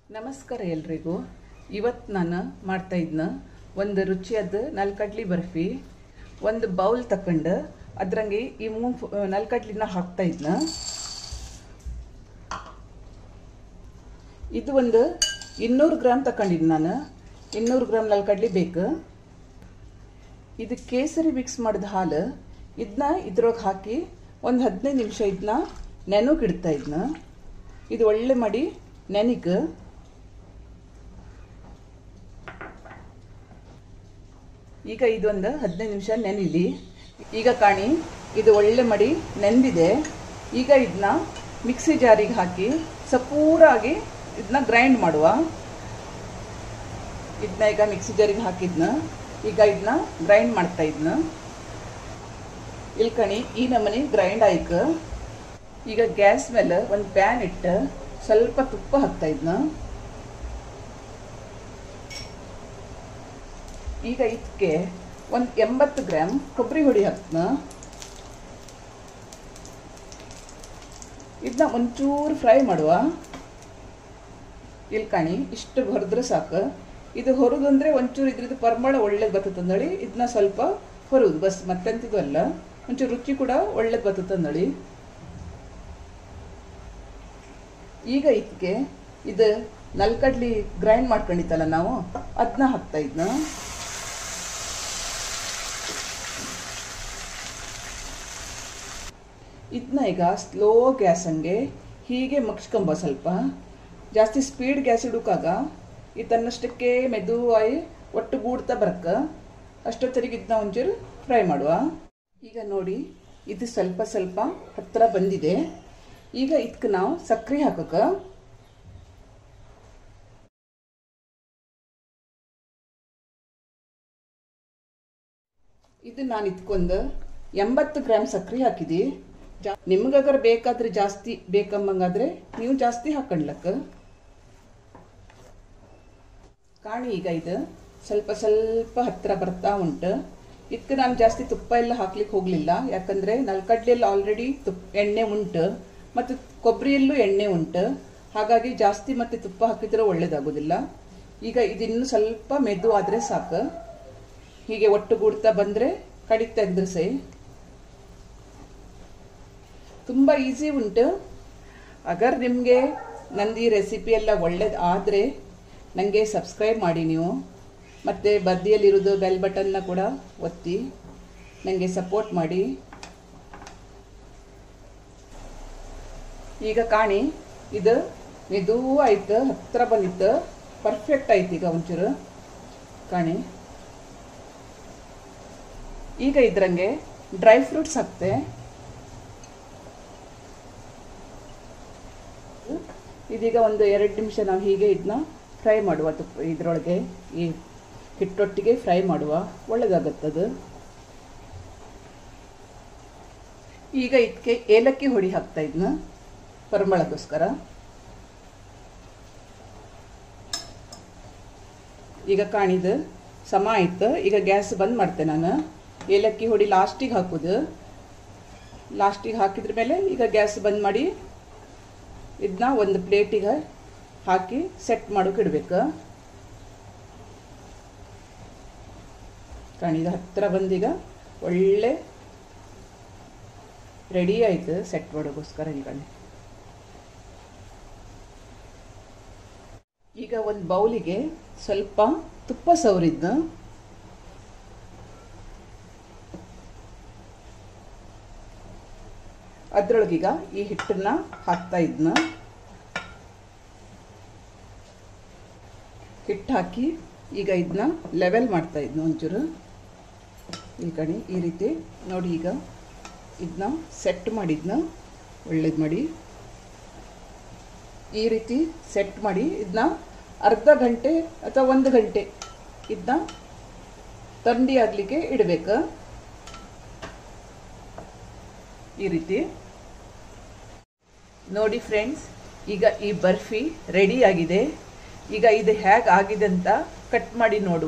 ನಮಸ್ಕಾರ ಎಲ್ರಿಗೂ ಇವತ್ತು ನಾನು ಮಾಡ್ತಾ ಇದ್ನ ಒಂದು ರುಚಿಯಾದ ನಲ್ಕಡ್ಲಿ ಬರ್ಫಿ ಒಂದು ಬೌಲ್ ತಕೊಂಡು ಅದ್ರಂಗೆ ಈ ಮೂ ನಲ್ಕಡ್ಲಿನ ಹಾಕ್ತಾ ಇದ್ನ ಇದು ಒಂದು ಇನ್ನೂರು ಗ್ರಾಮ್ ತಗೊಂಡಿದ್ದು ನಾನು ಇನ್ನೂರು ಗ್ರಾಮ್ ನಲ್ಕಡ್ಲಿ ಬೇಕು ಇದು ಕೇಸರಿ ಮಿಕ್ಸ್ ಮಾಡಿದ ಹಾಲು ಇದನ್ನ ಇದ್ರೊಳಗೆ ಹಾಕಿ ಒಂದು ಹದಿನೈದು ನಿಮಿಷ ಇದನ್ನ ನೆನಕ್ಕೆ ಇಡ್ತಾ ಇದನ್ನ ಇದು ಒಳ್ಳೆ ಮಾಡಿ ನೆನಿಕ್ ಈಗ ಇದೊಂದು ಹದಿನೈದು ನಿಮಿಷ ನೆನಿಲಿ ಈಗ ಕಾಣಿ ಇದು ಒಳ್ಳೆ ಮಡಿ ನೆಂದಿದೆ ಈಗ ಇದನ್ನ ಮಿಕ್ಸಿ ಜಾರಿಗೆ ಹಾಕಿ ಸಪೂರಾಗಿ ಇದನ್ನ ಗ್ರೈಂಡ್ ಮಾಡುವ ಇದನ್ನ ಈಗ ಮಿಕ್ಸಿ ಜಾರಿಗೆ ಹಾಕಿದ್ನ ಈಗ ಇದನ್ನ ಗ್ರೈಂಡ್ ಮಾಡ್ತಾ ಇದ್ನ ಇಲ್ಕಣಿ ಈ ನಮನಿ ಗ್ರೈಂಡ್ ಆಯ್ಕ ಈಗ ಗ್ಯಾಸ್ ಮೇಲೆ ಒಂದು ಪ್ಯಾನ್ ಇಟ್ಟು ಸ್ವಲ್ಪ ತುಪ್ಪ ಹಾಕ್ತಾ ಇದ್ನ ಈಗ ಇದಕ್ಕೆ ಒಂದು ಎಂಬತ್ತು ಗ್ರಾಮ್ ಕೊಬ್ಬರಿ ಹುಡಿ ಹಾಕ್ತನ ಇದನ್ನ ಒಂಚೂರು ಫ್ರೈ ಮಾಡುವ ಇಲ್ಲಿ ಕಾಣಿ ಇಷ್ಟು ಹೊರದ್ರೆ ಸಾಕು ಇದು ಹೊರದಂದ್ರೆ ಒಂಚೂರು ಇದ್ರದ್ದು ಪರಿಮಳ ಒಳ್ಳೇದು ಬರ್ತದಂದಳಿ ಇದನ್ನ ಸ್ವಲ್ಪ ಹೊರುದು ಬಸ್ ಮತ್ತೆಂತಿದು ಅಲ್ಲ ಒಂಚೂರು ರುಚಿ ಕೂಡ ಒಳ್ಳೇದು ಬರ್ತದಂದಳಿ ಈಗ ಇದಕ್ಕೆ ಇದು ನಲ್ಕಡ್ಲಿ ಗ್ರೈಂಡ್ ಮಾಡ್ಕೊಂಡಿತ್ತಲ್ಲ ನಾವು ಅದನ್ನ ಹಾಕ್ತಾ ಇದ್ನ ಇದನ್ನ ಈಗ ಸ್ಲೋ ಗ್ಯಾಸ್ ಹಂಗೆ ಹೀಗೆ ಮಗ್ಸ್ಕೊಂಬ ಸ್ವಲ್ಪ ಜಾಸ್ತಿ ಸ್ಪೀಡ್ ಗ್ಯಾಸ್ ಇಡೋಕಾಗ ಇದು ತನ್ನಷ್ಟಕ್ಕೆ ಮೆದುವಾಯಿ ಒಟ್ಟು ಗೂಡ್ತಾ ಬರಕ್ಕ ಅಷ್ಟೊತ್ತರಿಗೆ ಇದನ್ನ ಒಂಚೂರು ಫ್ರೈ ಮಾಡುವ ಈಗ ನೋಡಿ ಇದು ಸ್ವಲ್ಪ ಸ್ವಲ್ಪ ಹತ್ತಿರ ಬಂದಿದೆ ಈಗ ಇದಕ್ಕೆ ನಾವು ಸಕ್ಕರೆ ಹಾಕಕ್ಕೆ ಇದು ನಾನು ಇದ್ಕೊಂದು ಎಂಬತ್ತು ಗ್ರಾಮ್ ಸಕ್ಕರೆ ಹಾಕಿದಿ ಜಾ ನಿಮ್ಗಾಗರ ಬೇಕಾದ್ರೆ ಜಾಸ್ತಿ ಬೇಕಂಬಂಗಾದ್ರೆ ನೀವು ಜಾಸ್ತಿ ಹಾಕೊಂಡ್ಲಕ್ಕ ಕಾಣಿ ಈಗ ಇದು ಸ್ವಲ್ಪ ಸ್ವಲ್ಪ ಹತ್ತಿರ ಬರ್ತಾ ಉಂಟು ಇದಕ್ಕೆ ನಾನು ಜಾಸ್ತಿ ತುಪ್ಪ ಎಲ್ಲ ಹಾಕ್ಲಿಕ್ಕೆ ಹೋಗಲಿಲ್ಲ ಯಾಕಂದರೆ ನಲ್ಕಡ್ಲಿಯಲ್ಲಿ ಆಲ್ರೆಡಿ ತುಪ್ಪ ಎಣ್ಣೆ ಉಂಟು ಮತ್ತು ಕೊಬ್ಬರಿಯಲ್ಲೂ ಎಣ್ಣೆ ಉಂಟು ಹಾಗಾಗಿ ಜಾಸ್ತಿ ಮತ್ತೆ ತುಪ್ಪ ಹಾಕಿದ್ರೆ ಒಳ್ಳೇದಾಗೋದಿಲ್ಲ ಈಗ ಇದಿನ್ನು ಸ್ವಲ್ಪ ಮೆದು ಆದರೆ ಸಾಕು ಹೀಗೆ ಒಟ್ಟುಗೂಡ್ತಾ ಬಂದರೆ ಕಡಿಗೆ ತೆಗೆದ್ರೆ ಸೈ ತುಂಬ ಈಸಿ ಉಂಟು ಅಗರ್ ನಿಮಗೆ ನಂದು ಈ ರೆಸಿಪಿ ಎಲ್ಲ ಒಳ್ಳೇದು ಆದರೆ ನನಗೆ ಸಬ್ಸ್ಕ್ರೈಬ್ ಮಾಡಿ ನೀವು ಮತ್ತು ಬದಿಯಲ್ಲಿರೋದು ಬೆಲ್ ಬಟನ್ನ ಕೂಡ ಒತ್ತಿ ನನಗೆ ಸಪೋರ್ಟ್ ಮಾಡಿ ಈಗ ಕಾಣಿ ಇದು ಮೆದು ಆಯ್ತು ಹತ್ತಿರ ಬಂದಿತ್ತು ಪರ್ಫೆಕ್ಟ್ ಆಯ್ತು ಈಗ ಒಂಚೂರು ಕಾಣಿ ಈಗ ಇದ್ರಂಗೆ ಡ್ರೈ ಫ್ರೂಟ್ಸ್ ಹಾಕ್ತೆ ಇದೀಗ ಒಂದು ಎರಡು ನಿಮಿಷ ನಾವು ಹೀಗೆ ಇದನ್ನ ಫ್ರೈ ಮಾಡುವ ತುಪ್ಪ ಇದರೊಳಗೆ ಈ ಹಿಟ್ಟೊಟ್ಟಿಗೆ ಫ್ರೈ ಮಾಡುವ ಒಳ್ಳೆದಾಗತ್ತದು ಈಗ ಇದಕ್ಕೆ ಏಲಕ್ಕಿ ಹೊಡಿ ಹಾಕ್ತಾ ಇದನ್ನ ಪರಿಮಳಕ್ಕೋಸ್ಕರ ಈಗ ಕಾಣಿದು ಸಮ ಆಯ್ತು ಈಗ ಗ್ಯಾಸ್ ಬಂದ್ ಮಾಡ್ತೆ ನಾನು ಏಲಕ್ಕಿ ಹೊಡಿ ಲಾಸ್ಟಿಗೆ ಹಾಕೋದು ಲಾಸ್ಟಿಗೆ ಹಾಕಿದ್ರ ಮೇಲೆ ಈಗ ಗ್ಯಾಸ್ ಬಂದ್ ಮಾಡಿ ಇದನ್ನ ಒಂದು ಪ್ಲೇಟಿಗೆ ಹಾಕಿ ಸೆಟ್ ಮಾಡೋಕೆ ಇಡಬೇಕು ಕಾಣಿದ ಹತ್ತಿರ ಬಂದೀಗ ಒಳ್ಳೆ ರೆಡಿ ಆಯ್ತು ಸೆಟ್ ಮಾಡೋಕ್ಕೋಸ್ಕರ ಈಗ ಈಗ ಒಂದು ಬೌಲಿಗೆ ಸ್ವಲ್ಪ ತುಪ್ಪ ಸವರಿದ್ನ ಅದ್ರೊಳಗೀಗ ಈ ಹಿಟ್ಟನ್ನ ಹಾಕ್ತಾ ಇದ್ನ ಹಿಟ್ಟು ಹಾಕಿ ಈಗ ಇದನ್ನ ಲೆವೆಲ್ ಮಾಡ್ತಾ ಇದ್ನ ಒಂಚೂರು ಈ ಕಡೆ ಈ ರೀತಿ ನೋಡಿ ಈಗ ಇದನ್ನ ಸೆಟ್ ಮಾಡಿದ್ನ ಒಳ್ಳೇದು ಮಾಡಿ ಈ ರೀತಿ ಸೆಟ್ ಮಾಡಿ ಇದನ್ನ ಅರ್ಧ ಗಂಟೆ ಅಥವಾ ಒಂದು ಗಂಟೆ ಇದನ್ನ ಥಂಡಿ ಆಗಲಿಕ್ಕೆ ಇಡಬೇಕು ಈ ರೀತಿ ನೋಡಿ ಫ್ರೆಂಡ್ಸ್ ಈಗ ಈ ಬರ್ಫಿ ರೆಡಿ ಆಗಿದೆ ಈಗ ಇದು ಹೇಗೆ ಆಗಿದೆ ಅಂತ ಕಟ್ ಮಾಡಿ ನೋಡುವ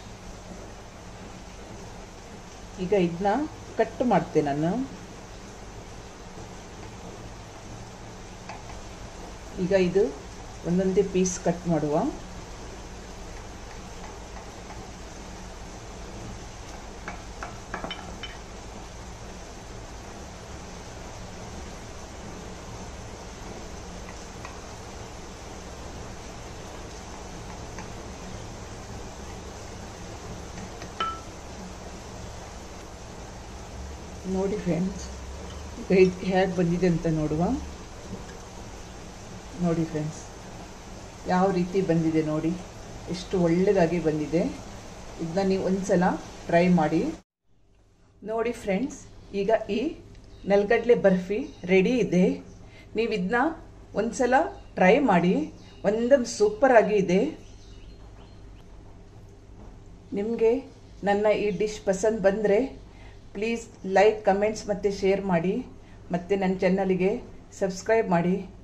ಈಗ ಇದನ್ನ ಕಟ್ ಮಾಡ್ತೆ ನಾನು ಈಗ ಇದು ಒಂದೊಂದೇ ಪೀಸ್ ಕಟ್ ಮಾಡುವ ನೋಡಿ ಫ್ರೆಂಡ್ಸ್ ಈಗ ಇದು ಹೇಗೆ ಬಂದಿದೆ ಅಂತ ನೋಡುವ ನೋಡಿ ಫ್ರೆಂಡ್ಸ್ ಯಾವ ರೀತಿ ಬಂದಿದೆ ನೋಡಿ ಎಷ್ಟು ಒಳ್ಳೆಯದಾಗಿ ಬಂದಿದೆ ಇದನ್ನ ನೀವು ಒಂದ್ಸಲ ಟ್ರೈ ಮಾಡಿ ನೋಡಿ ಫ್ರೆಂಡ್ಸ್ ಈಗ ಈ ನೆಲಗಡಲೆ ಬರ್ಫಿ ರೆಡಿ ಇದೆ ನೀವು ಇದನ್ನ ಒಂದ್ಸಲ ಟ್ರೈ ಮಾಡಿ ಒಂದೊಂದು ಸೂಪರಾಗಿ ಇದೆ ನಿಮಗೆ ನನ್ನ ಈ ಡಿಶ್ ಪಸಂದ್ ಬಂದರೆ ಪ್ಲೀಸ್ ಲೈಕ್ ಕಮೆಂಟ್ಸ್ ಮತ್ತು ಶೇರ್ ಮಾಡಿ ಮತ್ತು ನನ್ನ ಚಾನಲಿಗೆ ಸಬ್ಸ್ಕ್ರೈಬ್ ಮಾಡಿ